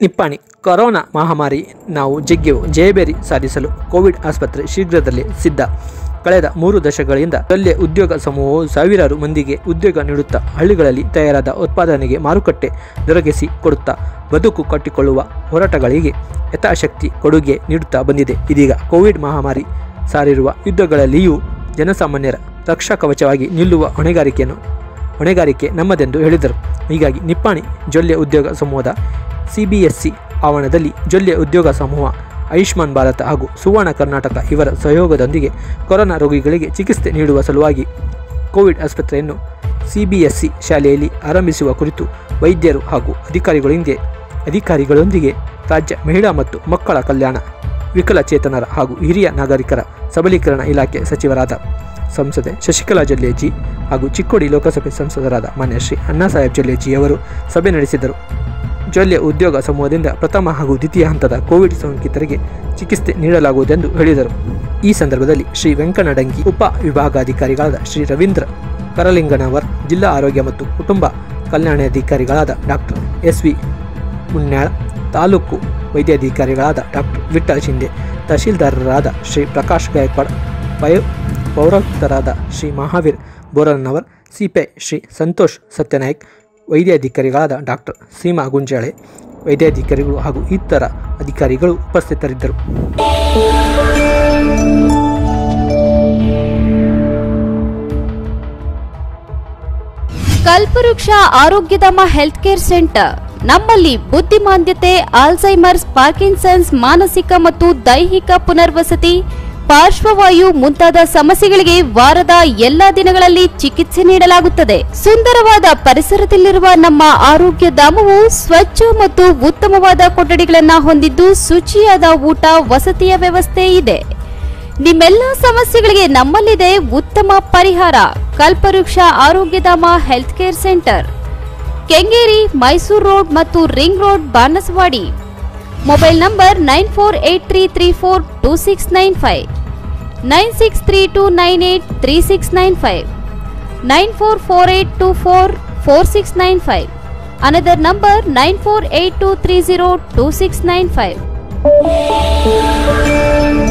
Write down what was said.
Nippani corona ಮಹಾಮಾರಿ ನಾವು ಜಗ್ಗೆವು ಜಯಬೇರಿ ಸಾಧಿಸಲು ಕೋವಿಡ್ ಆಸ್ಪತ್ರೆ ಶೀಘ್ರದಲ್ಲೇ ಸಿದ್ಧ ಕಳೆದ ಮೂರು ದಶಕಗಳಿಂದ ಶಲ್ಯ ಉದ್ಯೋಗ ಸಮೂಹವು ಸಾವಿರಾರು ಮಂದಿಗೆ ಉದ್ಯೋಗ ನೀಡುತ್ತಾ ಹಳ್ಳಿಗಳಲ್ಲಿ ತಯಾರಾದ ಉತ್ಪಾದನೆಗೆ ಮಾರುಕಟ್ಟೆ ದೊರಕಿಸಿ ಕೊಡುತ್ತಾ ಬದುಕು ಕಟ್ಟಿಕೊಳ್ಳುವ ಹೋರಾಟಗಳಿಗೆ ಯಥಾಶಕ್ತಿ ಕೊಡುಗೆ ನೀಡುತ್ತಾ ಬಂದಿದೆ ಇದೀಗ ಕೋವಿಡ್ ಮಹಾಮಾರಿ ಸಾರಿರುವ ಯುದ್ಧಗಳಲ್ಲಿಯೂ ಜನಸಾಮಾನ್ಯರ ರಕ್ಷಾ ಕವಚವಾಗಿ ನಿಲ್ಲುವ ಹೊಣೆಗಾರಿಕೆಯನ್ನು ಹೊಣೆಗಾರಿಕೆ ನಮ್ಮದೆಂದು ಹೇಳಿದರು ಹೀಗಾಗಿ ನಿಪ್ಪಾಣಿ ಜೊಲ್ಲೆ ಉದ್ಯೋಗ ಸಮೂಹದ ಸಿಬಿಎಸ್ಸಿ ಆವರಣದಲ್ಲಿ ಜೊಲ್ಲೆ ಉದ್ಯೋಗ ಸಮೂಹ ಆಯುಷ್ಮಾನ್ ಭಾರತ ಹಾಗೂ ಸುವರ್ಣ ಕರ್ನಾಟಕ ಇವರ ಸಹಯೋಗದೊಂದಿಗೆ ಕೊರೋನಾ ರೋಗಿಗಳಿಗೆ ಚಿಕಿತ್ಸೆ ನೀಡುವ ಸಲುವಾಗಿ ಕೋವಿಡ್ ಆಸ್ಪತ್ರೆಯನ್ನು ಸಿಬಿಎಸ್ಸಿ ಶಾಲೆಯಲ್ಲಿ ಆರಂಭಿಸುವ ಕುರಿತು ವೈದ್ಯರು ಹಾಗೂ ಅಧಿಕಾರಿಗಳೊಂದಿಗೆ ಅಧಿಕಾರಿಗಳೊಂದಿಗೆ ರಾಜ್ಯ ಮಹಿಳಾ ಮತ್ತು ಮಕ್ಕಳ ಕಲ್ಯಾಣ ವಿಕಲಚೇತನರ ಹಾಗೂ ಹಿರಿಯ ನಾಗರಿಕರ ಸಬಲೀಕರಣ ಇಲಾಖೆ ಸಚಿವರಾದ ಸಂಸದೆ ಶಶಿಕಲಾ ಜಲ್ಲೇಜಿ ಹಾಗೂ ಚಿಕ್ಕೋಡಿ ಲೋಕಸಭೆ ಸಂಸದರಾದ ಮಾನ್ಯ ಶ್ರೀ ಅಣ್ಣಾಸಾಹೇಬ್ ಜಲ್ಲೇಜಿ ಅವರು ಸಭೆ ನಡೆಸಿದರು ಜೊಲ್ಲೆ ಉದ್ಯೋಗ ಸಮೂಹದಿಂದ ಪ್ರಥಮ ಹಾಗೂ ದ್ವಿತೀಯ ಹಂತದ ಕೋವಿಡ್ ಸೋಂಕಿತರಿಗೆ ಚಿಕಿತ್ಸೆ ನೀಡಲಾಗುವುದೆಂದು ಹೇಳಿದರು ಈ ಸಂದರ್ಭದಲ್ಲಿ ಶ್ರೀ ವೆಂಕನಡಂಗಿ ಉಪ ವಿಭಾಗಾಧಿಕಾರಿಗಳಾದ ಶ್ರೀ ರವೀಂದ್ರ ಕರಲಿಂಗನವರ್ ಜಿಲ್ಲಾ ಆರೋಗ್ಯ ಮತ್ತು ಕುಟುಂಬ ಕಲ್ಯಾಣಾಧಿಕಾರಿಗಳಾದ doctor S V Munyal taluk ವೈದ್ಯಾಧಿಕಾರಿಗಳಾದ ಡಾಕ್ಟರ್ ವಿಠ್ಠಲ್ ಶಿಂದೆ ತಹಶೀಲ್ದಾರರಾದ ಶ್ರೀ ಪ್ರಕಾಶ್ ಗಾಯಕ್ವಾಡ್ ಪಯ ಪೌರಾಯುಕ್ತರಾದ ಶ್ರೀ ಮಹಾವೀರ್ ಬೋರನ್ನವರ್ ಸಿಪಿಐ ಶ್ರೀ ಸಂತೋಷ್ ಸತ್ಯನಾಯಕ್ ವೈದ್ಯಾಧಿಕಾರಿಗಳಾದ ಡಾಕ್ಟರ್ ಸೀಮಾ ಗುಂಜಾಳೆ ವೈದ್ಯಾಧಿಕಾರಿಗಳು ಹಾಗೂ ಇತರ ಅಧಿಕಾರಿಗಳು ಉಪಸ್ಥಿತರಿದ್ದರು ಕಲ್ಪವೃಕ್ಷ ಆರೋಗ್ಯಧಾಮ ಹೆಲ್ತ್ ಕೇರ್ ಸೆಂಟರ್ ನಮ್ಮಲ್ಲಿ ಬುದ್ಧಿಮಾಂದ್ಯತೆ ಆಲ್ಝೈಮರ್ಸ್ ಪಾರ್ಕಿನ್ಸನ್ಸ್ ಮಾನಸಿಕ ಮತ್ತು ದೈಹಿಕ ಪುನರ್ವಸತಿ ಪಾರ್ಶ್ವವಾಯು ಮುಂತಾದ ಸಮಸ್ಯೆಗಳಿಗೆ ವಾರದ ಎಲ್ಲಾ ದಿನಗಳಲ್ಲಿ ಚಿಕಿತ್ಸೆ ನೀಡಲಾಗುತ್ತದೆ ಸುಂದರವಾದ ಪರಿಸರದಲ್ಲಿರುವ ನಮ್ಮ ಆರೋಗ್ಯ ಧಾಮವು ಸ್ವಚ್ಛ ಮತ್ತು ಉತ್ತಮವಾದ ಕೊಠಡಿಗಳನ್ನು ಹೊಂದಿದ್ದು ಶುಚಿಯಾದ ಊಟ ವಸತಿಯ ವ್ಯವಸ್ಥೆ ಇದೆ ನಿಮ್ಮೆಲ್ಲ ಸಮಸ್ಯೆಗಳಿಗೆ ನಮ್ಮಲ್ಲಿದೆ ಉತ್ತಮ ಪರಿಹಾರ Kalpavriksha Arogyadhama health care centre Kengeri Mysuru road ಮತ್ತು ring road Banasawadi mobile number nine four eight three three four two six nine five nine six three two nine eight three six nine five nine four four eight two four four six nine five another number nine four eight two three zero two six nine five